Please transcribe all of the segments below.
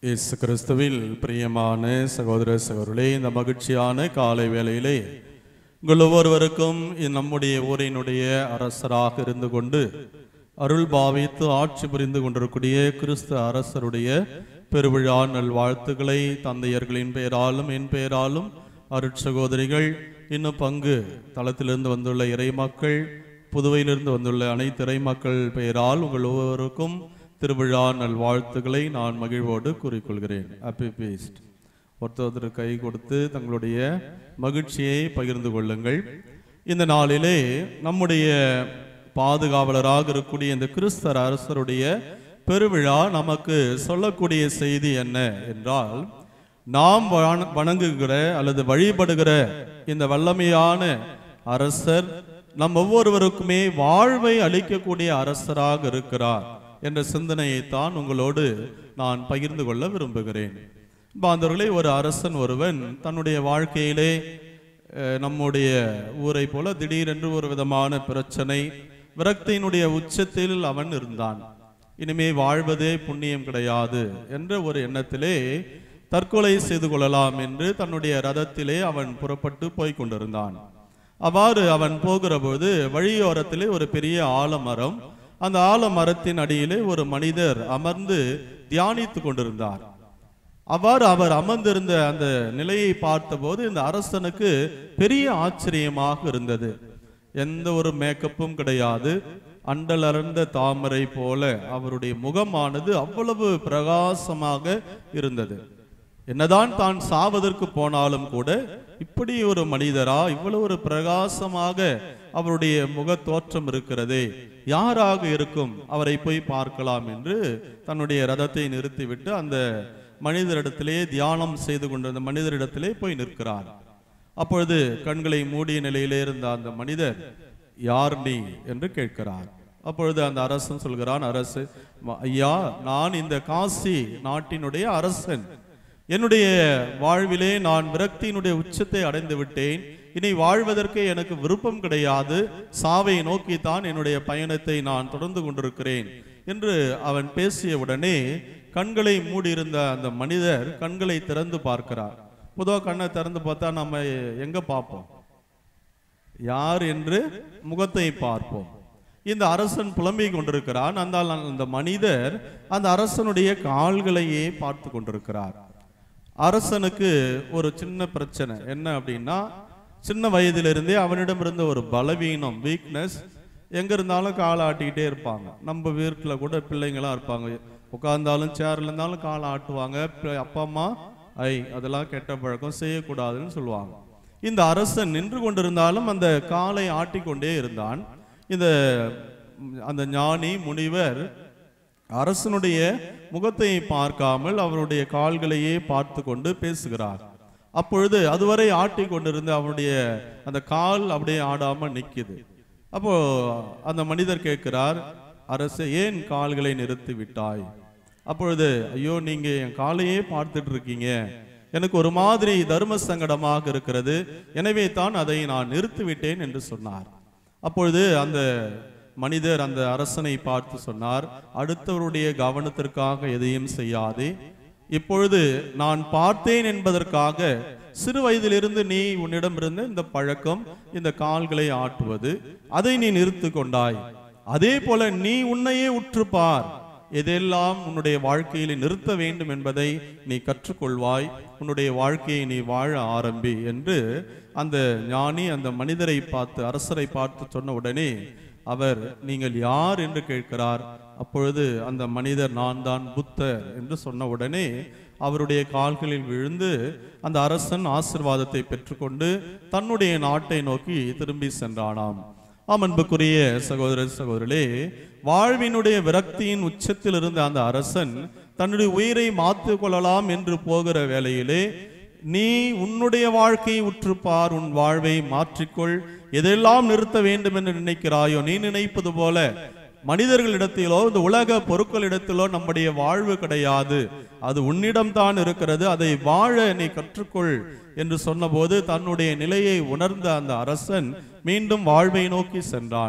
இயேசு கிறிஸ்துவில் பிரியமான சகோதர சகோதரர்களே இந்த மகிழ்ச்சியான காலை வேளையிலே உங்கள் ஒவ்வொருவருக்கும் இந்த நம்முடைய ஊரினுடைய அரசராக இருந்து கொண்டு அருள் பாவித்து ஆட்சி புரிந்து கொண்டிருக்கூடிய கிறிஸ்து அரசருடைய பெருவிழா நல்வாழ்த்துக்களை தந்தையர்களின் பெயராலும் என் பெயராலும் அருட்சகோதரிகள் இன்னும் பங்கு தளத்திலிருந்து வந்துள்ள இறை மக்கள் புதுவையிலிருந்து வந்துள்ள அனைத்து இறை மக்கள் பெயரால் உங்கள் ஒவ்வொருவருக்கும் திருவிழா நல்வாழ்த்துக்களை நான் மகிழ்வோடு கூறிக்கொள்கிறேன் ஹாப்பி பீஸ்ட் ஒருத்தர் கை கொடுத்து தங்களுடைய மகிழ்ச்சியை பகிர்ந்து கொள்ளுங்கள் இந்த நாளிலே நம்முடைய பாதுகாவலராக இருக்கக்கூடிய இந்த கிறிஸ்தர் அரசருடைய பெருவிழா நமக்கு சொல்லக்கூடிய செய்தி என்ன என்றால் நாம் வண- வணங்குகிற அல்லது வழிபடுகிற இந்த வல்லமையான அரசர் நம் ஒவ்வொருவருக்குமே வாழ்வை அளிக்கக்கூடிய அரசராக இருக்கிறார் என்ற சிந்தனையைத்தான் உங்களோடு நான் பகிர்ந்து கொள்ள விரும்புகிறேன் பாந்தவர்களே ஒரு அரசன் ஒருவன் தன்னுடைய வாழ்க்கையிலே அஹ், நம்முடைய ஊரை போல திடீரென்று ஒரு விதமான பிரச்சனை விரக்தியினுடைய உச்சத்தில் அவன் இருந்தான் இனிமே வாழ்வதே புண்ணியம் கிடையாது என்ற ஒரு எண்ணத்திலே தற்கொலை செய்து கொள்ளலாம் என்று தன்னுடைய ரதத்திலே அவன் புறப்பட்டு போய்க் கொண்டிருந்தான் அவ்வாறு அவன் போகிறபோது வழியோரத்திலே ஒரு பெரிய ஆலமரம் அந்த ஆலமரத்தின் அடியிலே ஒரு மனிதர் அமர்ந்து தியானித்துக் கொண்டிருந்தார் அவ்வாறு அவர் அமர்ந்திருந்த அந்த நிலையை பார்த்தபோது இந்த அரசனுக்கு பெரிய ஆச்சரியமாக இருந்தது எந்த ஒரு மேக்கப்பும் கிடையாது அண்டலர்ந்த தாமரை போல அவருடைய முகமானது அவ்வளவு பிரகாசமாக இருந்தது என்னதான் தான் சாவதற்கு போனாலும் கூட இப்படி ஒரு மனிதரா இவ்வளவு ஒரு பிரகாசமாக அவருடைய முக தோற்றம் இருக்கிறதே யாராக இருக்கும் அவரை போய் பார்க்கலாம் என்று தன்னுடைய ரதத்தை நிறுத்திவிட்டு அந்த மனிதரிடத்திலே தியானம் செய்து கொண்டிருந்த மனிதரிடத்திலே போய் நிற்கிறார் அப்பொழுது கண்களை மூடிய நிலையிலே இருந்த அந்த மனிதர் யார் நீ என்று கேட்கிறார் அப்பொழுது அந்த அரசன் சொல்கிறான் அரசு "ம- ஐயா நான் இந்த காசி நாட்டினுடைய அரசன் என்னுடைய வாழ்விலே நான் விரக்தியினுடைய உச்சத்தை அடைந்து விட்டேன் இனி வாழ்வதற்கு எனக்கு விருப்பம் கிடையாது சாவை நோக்கித்தான் என்னுடைய பயணத்தை நான் தொடர்ந்து கொண்டிருக்கிறேன் என்று அவன் பேசிய உடனே கண்களை மூடியிருந்த அந்த மனிதர் கண்களை திறந்து பார்க்கிறார் பொதுவாக கண்ணை திறந்து பார்த்தா நம்ம எங்க பார்ப்போம் யார் என்று முகத்தை பார்ப்போம் இந்த அரசன் புலம்பிக் கொண்டிருக்கிறான் அந்த அந்த மனிதர் அந்த அரசனுடைய கால்களையே பார்த்து கொண்டிருக்கிறார் அரசனுக்கு ஒரு சின்ன பிரச்சனை என்ன அப்படின்னா சின்ன வயதிலிருந்தே அவனிடம் இருந்த ஒரு பலவீனம் வீக்னஸ் எங்க இருந்தாலும் காலை ஆட்டிக்கிட்டே இருப்பாங்க நம்ம வீட்டில் கூட பிள்ளைங்களாம் இருப்பாங்க உட்கார்ந்தாலும் சேர்ல இருந்தாலும் காலை ஆட்டுவாங்க பி- அப்பா அம்மா ஐ அதெல்லாம் கெட்ட பழக்கம் செய்யக்கூடாதுன்னு சொல்லுவாங்க இந்த அரசன் நின்று கொண்டிருந்தாலும் அந்த காலை ஆட்டிக்கொண்டே இருந்தான் இந்த ம், அந்த ஞானி முனிவர் அரசனுடைய முகத்தை பார்க்காமல் அவருடைய கால்களையே பார்த்து கொண்டு பேசுகிறார் அப்பொழுது அதுவரை ஆட்டி கொண்டிருந்த அவனுடைய அந்த கால் அப்படியே ஆடாம நிக்குது அப்போ அந்த மனிதர் கேட்கிறார் அரசே ஏன் கால்களை நிறுத்தி விட்டாய் அப்பொழுது ஐயோ நீங்க என் காலையே பார்த்துட்டு இருக்கீங்க எனக்கு ஒரு மாதிரி தர்ம சங்கடமாக இருக்கிறது எனவே தான் அதை நான் நிறுத்திவிட்டேன் என்று சொன்னார் அப்பொழுது அந்த மனிதர் அந்த அரசனை பார்த்து சொன்னார் அடுத்தவருடைய கவனத்திற்காக எதையும் செய்யாதே இப்பொழுது நான் பார்த்தேன் என்பதற்காக சிறு வயதிலிருந்து நீ உன்னிடம் இருந்த இந்த பழக்கம் இந்த கால்களை ஆட்டுவது அதை நீ நிறுத்து கொண்டாய் அதே போல நீ உன்னையே உற்று பார் எதெல்லாம் உன்னுடைய வாழ்க்கையில நிறுத்த வேண்டும் என்பதை நீ கற்றுக்கொள்வாய் உன்னுடைய வாழ்க்கையை நீ வாழ ஆரம்பி என்று அந்த ஞானி அந்த மனிதரை பார்த்து அரசரை பார்த்து சொன்ன உடனே அவர் நீங்கள் யார் என்று கேட்கிறார் அப்பொழுது அந்த மனிதர் நான் தான் புத்தர் என்று சொன்ன உடனே அவருடைய கால்களில் விழுந்து அந்த அரசன் ஆசிர்வாதத்தை பெற்றுக்கொண்டு தன்னுடைய நாட்டை நோக்கி திரும்பி சென்றானாம் ஆம் அன்புக்குரிய சகோதர சகோதரர்களே வாழ்வினுடைய விரக்தியின் உச்சத்தில் இருந்த அந்த அரசன் தன்னுடைய உயிரை மாற்றிக் கொள்ளலாம் என்று போகிற வேளையிலே நீ உன்னுடைய வாழ்க்கையை உற்றுப்பார் உன் வாழ்வை மாற்றிக்கொள் எதெல்லாம் நிறுத்த வேண்டும் என்று நினைக்கிறாயோ நீ நினைப்பது போல மனிதர்களிடத்திலோ இந்த உலக பொருட்களிடத்திலோ நம்முடைய வாழ்வு கிடையாது அது உன்னிடம் தான் இருக்கிறது அதை வாழ நீ கற்றுக்கொள் என்று சொன்னபோது தன்னுடைய நிலையை உணர்ந்த அந்த அரசன் மீண்டும் வாழ்வை நோக்கி சென்றான்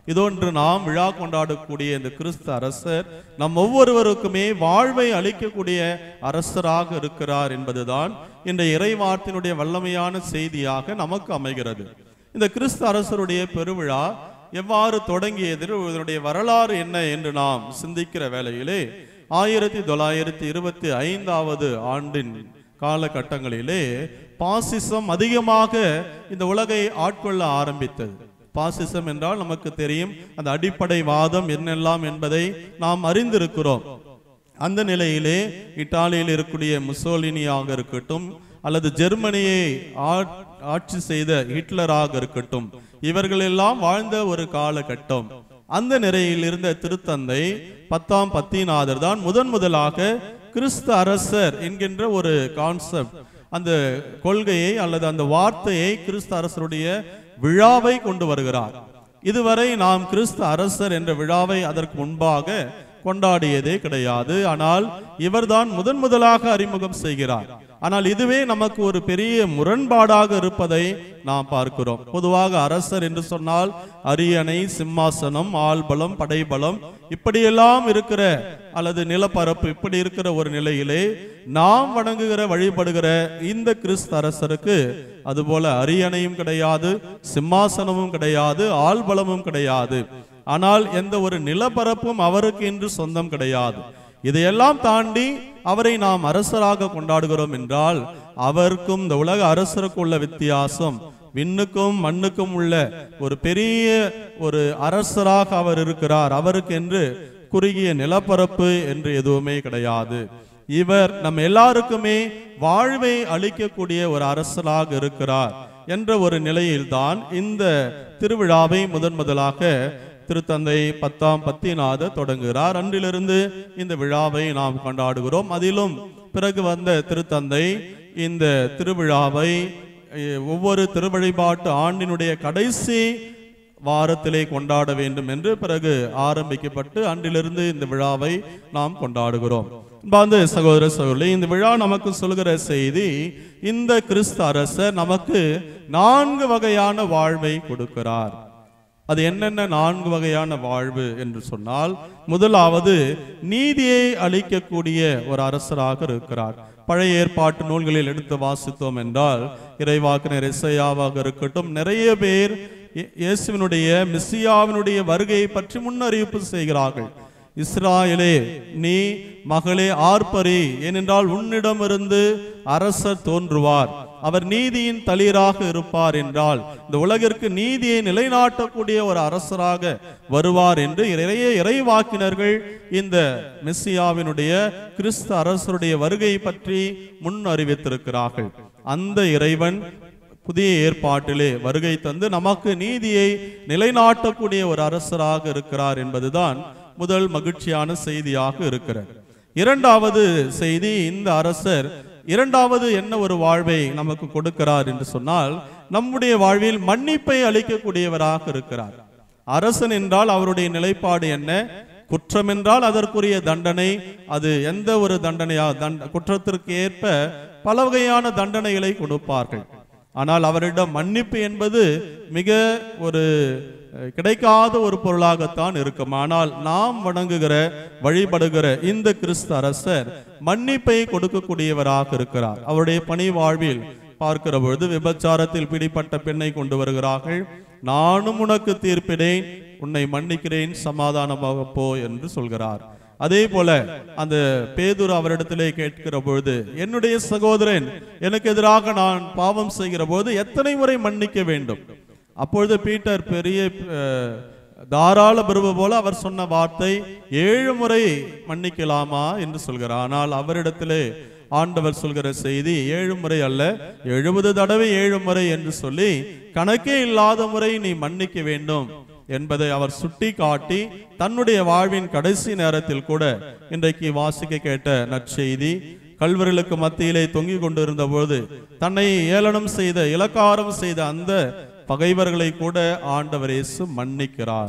இதொன்று நாம் விழா கொண்டாடக்கூடிய இந்த கிறிஸ்து அரசர் நம் ஒவ்வொருவருக்குமே வாழ்வை அளிக்கக்கூடிய அரசராக இருக்கிறார் என்பதுதான் இந்த இறைவார்த்தினுடைய வல்லமையான செய்தியாக நமக்கு அமைகிறது இந்த கிறிஸ்து அரசருடைய பெருவிழா எவ்வாறு தொடங்கியது இதனுடைய வரலாறு என்ன என்று நாம் சிந்திக்கிற வேளையிலே ஆயிரத்தி தொள்ளாயிரத்தி இருபத்தி ஐந்தாவது ஆண்டின் காலகட்டங்களிலே பாசிசம் அதிகமாக இந்த உலகை ஆட்கொள்ள ஆரம்பித்தது பாசிசம் என்றால் நமக்கு தெரியும் அந்த அடிப்படை வாதம் என்னெல்லாம் என்பதை நாம் அறிந்திருக்கிறோம் அந்த நிலையிலே இத்தாலியில் இருக்கக்கூடிய முசோலினியாக இருக்கட்டும் அல்லது ஜெர்மனியை ஆ- ஆட்சி செய்த ஹிட்லராக இருக்கட்டும் இவர்கள் எல்லாம் வாழ்ந்த ஒரு காலகட்டம் அந்த நிலையில் இருந்த திருத்தந்தை பத்தாம் பத்திநாதர் தான் முதன் முதலாக கிறிஸ்து அரசர் என்கின்ற ஒரு கான்செப்ட் அந்த கொள்கையை அல்லது அந்த வார்த்தையை கிறிஸ்து அரசருடைய விழாவை கொண்டு வருகிறார் இதுவரை நாம் கிறிஸ்து அரசர் என்ற விழாவை அதற்கு முன்பாக கொண்டாடியதே கிடையாது ஆனால் இவர்தான் முதன் முதலாக அறிமுகம் செய்கிறார் ஆனால் இதுவே நமக்கு ஒரு பெரிய முரண்பாடாக இருப்பதை நாம் பார்க்கிறோம் பொதுவாக அரசர் என்று சொன்னால் அரியணை சிம்மாசனம் ஆள்பலம் படைபலம் இப்படியெல்லாம் இருக்கிற அல்லது நிலப்பரப்பு இப்படி இருக்கிற ஒரு நிலையிலே நாம் வணங்குகிற வழிபடுகிற இந்த கிறிஸ்து அரசருக்கு அதுபோல அரியணையும் கிடையாது சிம்மாசனமும் கிடையாது ஆள்பலமும் கிடையாது ஆனால் எந்த ஒரு நிலப்பரப்பும் அவருக்கு என்று சொந்தம் கிடையாது இதையெல்லாம் தாண்டி அவரை நாம் அரசராக கொண்டாடுகிறோம் என்றால் அவருக்கும் இந்த உலக அரசருக்கும் உள்ள வித்தியாசம் விண்ணுக்கும் மண்ணுக்கும் உள்ள ஒரு பெரிய ஒரு அரசராக அவர் இருக்கிறார் அவருக்கு என்று குறுகிய நிலப்பரப்பு என்று எதுவுமே கிடையாது இவர் நம் எல்லாருக்குமே வாழ்வை அளிக்கக்கூடிய ஒரு அரசராக இருக்கிறார் என்ற ஒரு நிலையில்தான் இந்த திருவிழாவை முதன் முதலாக திருத்தந்தை பத்தாம் பத்திநாத தொடங்குகிறார் அன்றிலிருந்து இந்த விழாவை நாம் கொண்டாடுகிறோம் அதிலும் பிறகு வந்த திருத்தந்தை இந்த திருவிழாவை அஹ், ஒவ்வொரு திருவழிபாட்டு ஆண்டினுடைய கடைசி வாரத்திலே கொண்டாட வேண்டும் என்று பிறகு ஆரம்பிக்கப்பட்டு அன்றிலிருந்து இந்த விழாவை நாம் கொண்டாடுகிறோம் பாந்த சகோதர சகோதரி இந்த விழா நமக்கு சொல்கிற செய்தி இந்த கிறிஸ்து அரசர் நமக்கு நான்கு வகையான வாழ்வை கொடுக்கிறார் அது என்னென்ன நான்கு வகையான வாழ்வு என்று சொன்னால் முதலாவது நீதியை அளிக்கக்கூடிய ஒரு அரசராக இருக்கிறார் பழைய ஏற்பாட்டு நூல்களில் எடுத்து வாசித்தோம் என்றால் இறைவாக்கினர் இசையாவாக இருக்கட்டும் நிறைய பேர் இயே- இயேசுவினுடைய மிஸ்ஸியாவினுடைய வருகையை பற்றி முன்னறிவிப்பு செய்கிறார்கள் இஸ்ராயலே நீ மகளே ஆர்ப்பரி ஏனென்றால் உன்னிடமிருந்து அரசர் தோன்றுவார் அவர் நீதியின் தளிராக இருப்பார் என்றால் இந்த உலகிற்கு நீதியை நிலைநாட்டக்கூடிய ஒரு அரசராக வருவார் என்று நிறைய இறைவாக்கினர்கள் இந்த மெஸ்ஸியாவினுடைய கிறிஸ்து அரசருடைய வருகை பற்றி முன் அறிவித்திருக்கிறார்கள் அந்த இறைவன் புதிய ஏற்பாட்டிலே வருகை தந்து நமக்கு நீதியை நிலைநாட்டக்கூடிய ஒரு அரசராக இருக்கிறார் என்பதுதான் முதல் மகிழ்ச்சியான செய்தியாக இருக்கிறது இரண்டாவது செய்தி இந்த அரசர் இரண்டாவது என்ன ஒரு வாழ்வை நமக்கு கொடுக்கிறார் என்று சொன்னால் நம்முடைய வாழ்வில் மன்னிப்பை அளிக்கக்கூடியவராக இருக்கிறார் அரசன் என்றால் அவருடைய நிலைப்பாடு என்ன குற்றம் என்றால் அதற்குரிய தண்டனை அது எந்த ஒரு தண்டனையா தண்ட குற்றத்திற்கு ஏற்ப பல வகையான தண்டனைகளை கொடுப்பார்கள் ஆனால் அவரிடம் மன்னிப்பு என்பது மிக ஒரு அஹ், கிடைக்காத ஒரு பொருளாகத்தான் இருக்கும் ஆனால் நாம் வணங்குகிற வழிபடுகிற இந்த கிறிஸ்து அரசர் மன்னிப்பை கொடுக்கக்கூடியவராக இருக்கிறார் அவருடைய பணி வாழ்வில் பார்க்கிற பொழுது விபச்சாரத்தில் பிடிப்பட்ட பெண்ணை கொண்டு வருகிறார்கள் நானும் உனக்கு தீர்ப்பிடேன் உன்னை மன்னிக்கிறேன் சமாதானமாக போ என்று சொல்கிறார் அதே போல அந்த பேதுரு அவரிடத்திலே கேட்கிற பொழுது என்னுடைய சகோதரன் எனக்கு எதிராக நான் பாவம் செய்கிற போது எத்தனை முறை மன்னிக்க வேண்டும் அப்பொழுது பீட்டர் பெரிய அஹ், தாராள பிரபு போல அவர் சொன்ன வார்த்தை ஏழு முறை மன்னிக்கலாமா என்று சொல்கிறார் ஆனால் அவரிடத்திலே ஆண்டவர் சொல்கிற செய்தி ஏழு முறை அல்ல எழுபது தடவை ஏழு முறை என்று சொல்லி கணக்கே இல்லாத முறை நீ மன்னிக்க வேண்டும் என்பதை அவர் சுட்டி காட்டி தன்னுடைய வாழ்வின் கடைசி நேரத்தில் கூட இன்றைக்கு வாசிக்க கேட்ட நற்செய்தி கல்வர்களுக்கு மத்தியிலே தொங்கிக் கொண்டிருந்த பொழுது தன்னை ஏளனம் செய்த இலக்காரம் செய்த அந்த பகைவர்களை கூட ஆண்டவர் இயேசு மன்னிக்கிறார்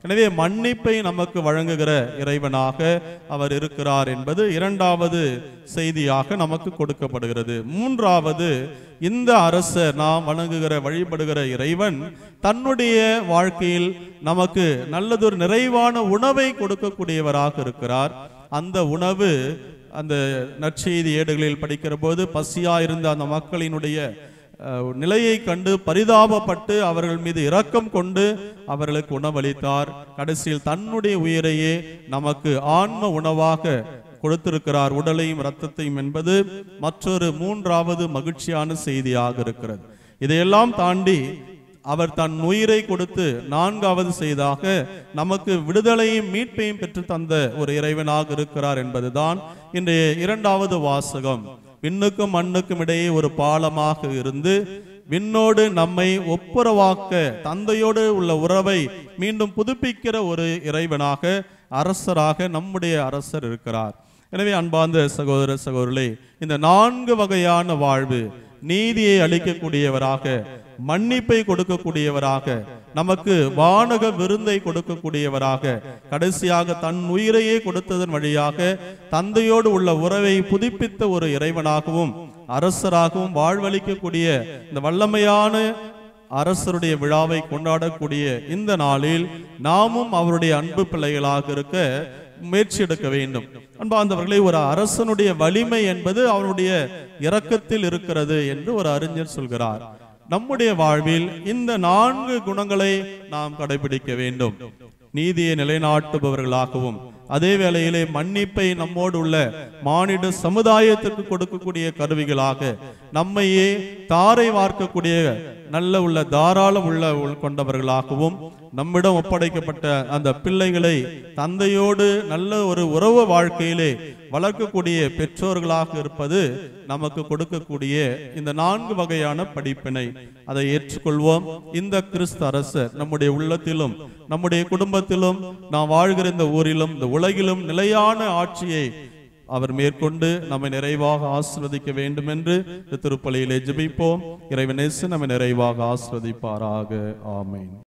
எனவே மன்னிப்பை நமக்கு வழங்குகிற இறைவனாக அவர் இருக்கிறார் என்பது இரண்டாவது செய்தியாக நமக்கு கொடுக்கப்படுகிறது மூன்றாவது இந்த அரசர் நாம் வணங்குகிற வழிபடுகிற இறைவன் தன்னுடைய வாழ்க்கையில் நமக்கு நல்லதொரு நிறைவான உணவை கொடுக்கக்கூடியவராக இருக்கிறார் அந்த உணவு அந்த நற்செய்தி ஏடுகளில் படிக்கிற போது பசியா இருந்த அந்த மக்களினுடைய அஹ், நிலையை கண்டு பரிதாபப்பட்டு அவர்கள் மீது இரக்கம் கொண்டு அவர்களுக்கு உணவளித்தார் கடைசியில் தன்னுடைய உயிரையே நமக்கு ஆன்ம உணவாக கொடுத்திருக்கிறார் உடலையும் இரத்தத்தையும் என்பது மற்றொரு மூன்றாவது மகிழ்ச்சியான செய்தியாக இருக்கிறது இதையெல்லாம் தாண்டி அவர் தன் உயிரை கொடுத்து நான்காவது செய்தாக நமக்கு விடுதலையும் மீட்பையும் பெற்று தந்த ஒரு இறைவனாக இருக்கிறார் என்பதுதான் இன்றைய இரண்டாவது வாசகம் விண்ணுக்கும் மண்ணுக்கும் இடையே ஒரு பாலமாக இருந்து விண்ணோடு நம்மை ஒப்புரவாக்க தந்தையோடு உள்ள உறவை மீண்டும் புதுப்பிக்கிற ஒரு இறைவனாக அரசராக நம்முடைய அரசர் இருக்கிறார் எனவே அன்பார்ந்த சகோதர சகோதரர்களே இந்த நான்கு வகையான வாழ்வு நீதியை அளிக்கக்கூடியவராக மன்னிப்பை கொடுக்கக்கூடியவராக நமக்கு வானக விருந்தை கொடுக்கக்கூடியவராக கடைசியாக தன் உயிரையே கொடுத்ததன் வழியாக தந்தையோடு உள்ள உறவை புதுப்பித்த ஒரு இறைவனாகவும் அரசராகவும் வாழ்வளிக்கக்கூடிய இந்த வல்லமையான அரசருடைய விழாவை கொண்டாடக்கூடிய இந்த நாளில் நாமும் அவருடைய அன்பு பிள்ளைகளாக இருக்க முயற்சி எடுக்க வேண்டும் அன்பார்ந்தவர்களே ஒரு அரசனுடைய வலிமை என்பது அவனுடைய இரக்கத்தில் இருக்கிறது என்று ஒரு அறிஞர் சொல்கிறார் நம்முடைய வாழ்வில் இந்த நான்கு குணங்களை நாம் கடைபிடிக்க வேண்டும் நீதியை நிலைநாட்டுபவர்களாகவும் அதே வேளையிலே மன்னிப்பை நம்மோடு உள்ள மானிட சமுதாயத்திற்கு கொடுக்கக்கூடிய கருவிகளாக நம்மையே தாரை வார்க்கக்கூடிய நல்ல உள்ள தாராள உள்ள உள் கொண்டவர்களாகவும் நம்மிடம் ஒப்படைக்கப்பட்ட அந்த பிள்ளைகளை தந்தையோடு நல்ல ஒரு உறவு வாழ்க்கையிலே வளர்க்கக்கூடிய பெற்றோர்களாக இருப்பது நமக்கு கொடுக்கக்கூடிய இந்த நான்கு வகையான படிப்பினை அதை ஏற்றுக்கொள்வோம் இந்த கிறிஸ்து அரசர் நம்முடைய உள்ளத்திலும் நம்முடைய குடும்பத்திலும் நாம் வாழ்கிற இந்த ஊரிலும் இந்த உலகிலும் நிலையான ஆட்சியை அவர் மேற்கொண்டு நம்மை நிறைவாக ஆசிர்வதிக்க வேண்டும் என்று இந்த திருப்பலியிலே ஜெபிப்போம் இறைவனேசு நம்மை நிறைவாக ஆசிர்வதிப்பாராக ஆமென்